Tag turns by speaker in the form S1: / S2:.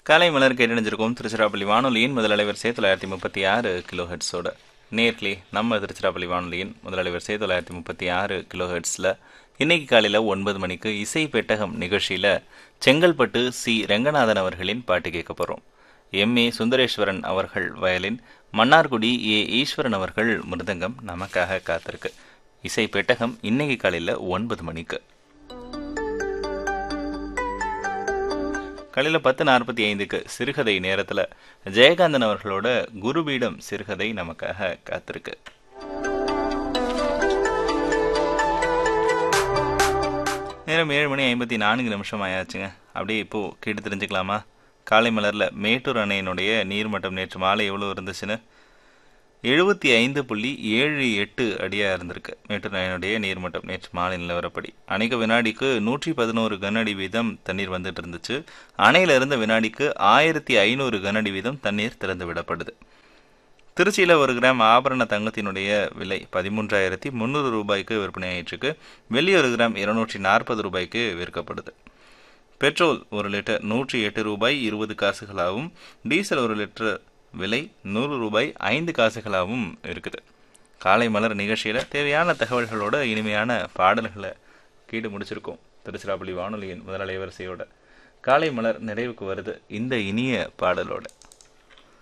S1: காலை மலர் கேட்டணிஞ்சிருக்கோம் திருச்சிராப்பள்ளி வானொலியின் முதல் வரிசை தொள்ளாயிரத்தி முப்பத்தி ஆறு கிலோ ஹெட்ஸோட நேர்லி நம்ம திருச்சிராப்பள்ளி வானொலியின் முதல் வரிசை தொள்ளாயிரத்தி முப்பத்தி ஆறு கிலோ ஹெட்ஸில் இன்னைக்கு காலையில் ஒன்பது மணிக்கு இசை பெட்டகம் நிகழ்ச்சியில் செங்கல்பட்டு சி ரெங்கநாதன் அவர்களின் பாட்டு கேட்க போகிறோம் எம் ஏ சுந்தரேஸ்வரன் அவர்கள் வயலின் மன்னார்குடி ஏ ஈஸ்வரன் அவர்கள் மிருதங்கம் நமக்காக காத்திருக்கு இசை பெட்டகம் இன்னைக்கு காலையில் ஒன்பது மணிக்கு காலையில் பத்து நாற்பத்தி ஐந்துக்கு சிறுகதை நேரத்தில் ஜெயகாந்தன் அவர்களோட குருபீடம் சிறுகதை நமக்காக காத்திருக்கு நேரம் ஏழு மணி ஐம்பத்தி நான்கு நிமிஷம் ஆயாச்சுங்க அப்படியே இப்போது கேட்டு தெரிஞ்சுக்கலாமா காலை மலரில் மேட்டூர் அணையினுடைய நீர்மட்டம் நேற்று மாலை எவ்வளோ இருந்துச்சுன்னு எழுபத்தி ஐந்து புள்ளி ஏழு எட்டு அடியாக இருந்திருக்கு மேட்டூர் அணையினுடைய நீர்மட்டம் நேற்று மாலை நிலவரப்படி அணைக்கு வினாடிக்கு நூற்றி பதினோரு கனஅடி வீதம் தண்ணீர் வந்துட்டு இருந்துச்சு அணையில் இருந்த வினாடிக்கு ஆயிரத்தி ஐநூறு கனஅடி வீதம் தண்ணீர் திறந்து விடப்படுது திருச்சியில் ஒரு கிராம் ஆபரண தங்கத்தினுடைய விலை பதிமூன்றாயிரத்தி முந்நூறு ரூபாய்க்கு விற்பனையாயிற்றுக்கு வெள்ளி ஒரு கிராம் இருநூற்றி நாற்பது ரூபாய்க்கு விற்கப்படுது பெட்ரோல் ஒரு லிட்டர் நூற்றி எட்டு ரூபாய் இருபது காசுகளாகவும் டீசல் ஒரு லிட்டர் விலை நூறு ரூபாய் ஐந்து காசுகளாகவும் இருக்குது காலை மலர் நிகழ்ச்சியில் தேவையான தகவல்களோட இனிமையான பாடல்களை கேட்டு முடிச்சிருக்கோம் திருச்சிராப்பள்ளி வானொலியின் முதல் அலைவரிசையோட காலை மலர் நிறைவுக்கு வருது இந்த இனிய பாடலோட